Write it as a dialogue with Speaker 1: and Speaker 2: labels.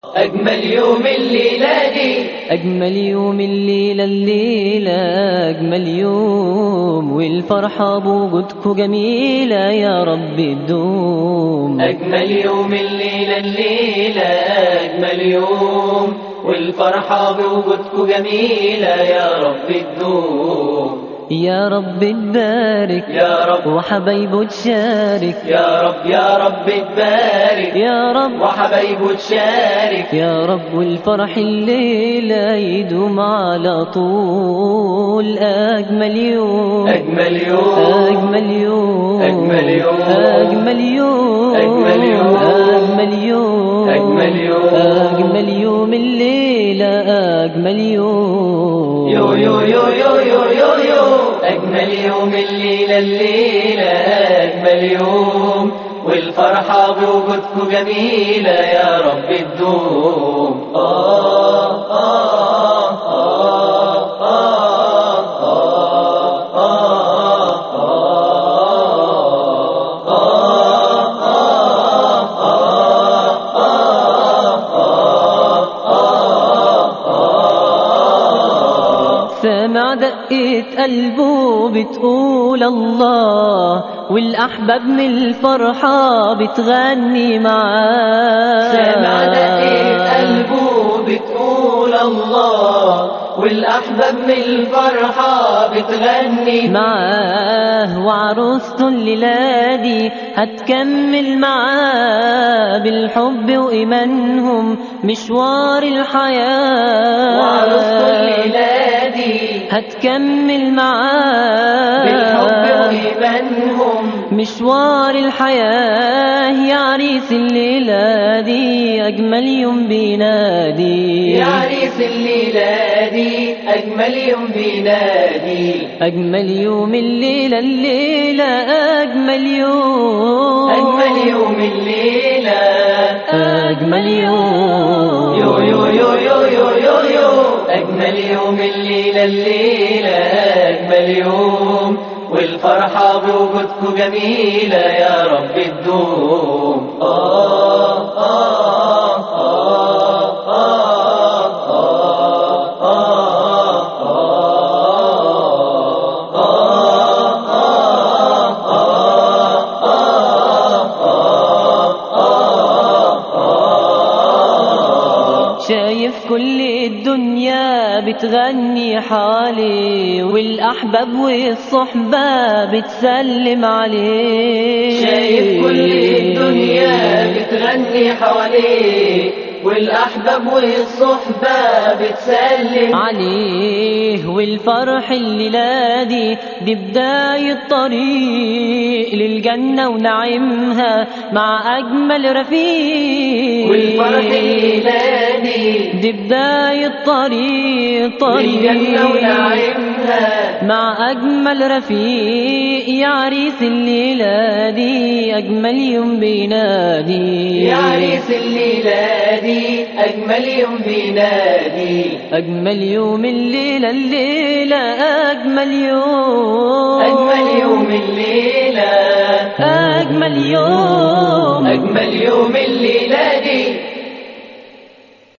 Speaker 1: أجمل يوم الليلة دي
Speaker 2: أجمل يوم الليلة الليلة أجمل يوم والفرحة بوجودكوا جميلة يا رب تدوم
Speaker 1: أجمل يوم الليلة الليلة أجمل يوم والفرحة بوجودكوا جميلة يا رب تدوم
Speaker 2: يا رب تبارك
Speaker 1: يا رب
Speaker 2: وحبايبه تشارك
Speaker 1: يا رب يا رب تبارك
Speaker 2: يا رب
Speaker 1: وحبايبه تشارك
Speaker 2: يا رب والفرح الليلة يدوم على طول أجمل يوم
Speaker 1: أجمل يوم
Speaker 2: أجمل يوم
Speaker 1: أجمل يوم.
Speaker 2: أجمل يوم
Speaker 1: أجمل يوم.
Speaker 2: أجمل يوم
Speaker 1: أجمل يوم.
Speaker 2: أجمل يوم الليلة أجمل يوم
Speaker 1: يو يو يو يو يو يو يو أجمل يوم الليلة الليلة أجمل يوم والفرحة بوجودكوا جميلة يا رب تدوم آه آه آه آه آه
Speaker 2: سامع دقة قلبه بتقول الله والأحباب من الفرحة بتغني معاه
Speaker 1: سامع دقة قلبه بتقول الله والأحباب من الفرحة بتغني
Speaker 2: معاه وعروسته الليلة دي هتكمل معاه بالحب وإيمانهم مشوار الحياة
Speaker 1: وعروسته الليلة دي
Speaker 2: هتكمل معاه
Speaker 1: بالحب وإيمانهم
Speaker 2: مشوار الحياة يا عريس الليلة دي أجمل يوم بينادي
Speaker 1: يا عريس الليلة دي أجمل يوم بينادي
Speaker 2: أجمل يوم الليلة الليلة أجمل يوم
Speaker 1: أجمل يوم الليلة
Speaker 2: أجمل يوم
Speaker 1: يو يو يو يو يو يو يو أجمل يوم الليلة الليلة أجمل يوم والفرحة بوجودكوا جميلة يا رب تدوم آه آه آه آه
Speaker 2: شايف كل الدنيا بتغني حالي والأحباب والصحبة بتسلم عليه
Speaker 1: شايف كل الدنيا بتغني حواليه والأحباب والصحبة بتسلم
Speaker 2: عليه والفرح الليلة دي دي بداية طريق للجنة ونعيمها مع أجمل رفيق
Speaker 1: والفرح الليلة دي
Speaker 2: دي بداية طريق طريق
Speaker 1: للجنة ونعيمها
Speaker 2: مع أجمل رفيق يا عريس الليلة دي أجمل يوم بينادي
Speaker 1: يا عريس الليلة دي أجمل يوم بينادي
Speaker 2: أجمل يوم الليلة الليلة أجمل يوم
Speaker 1: أجمل يوم الليلة
Speaker 2: أجمل يوم
Speaker 1: أجمل يوم الليلة دي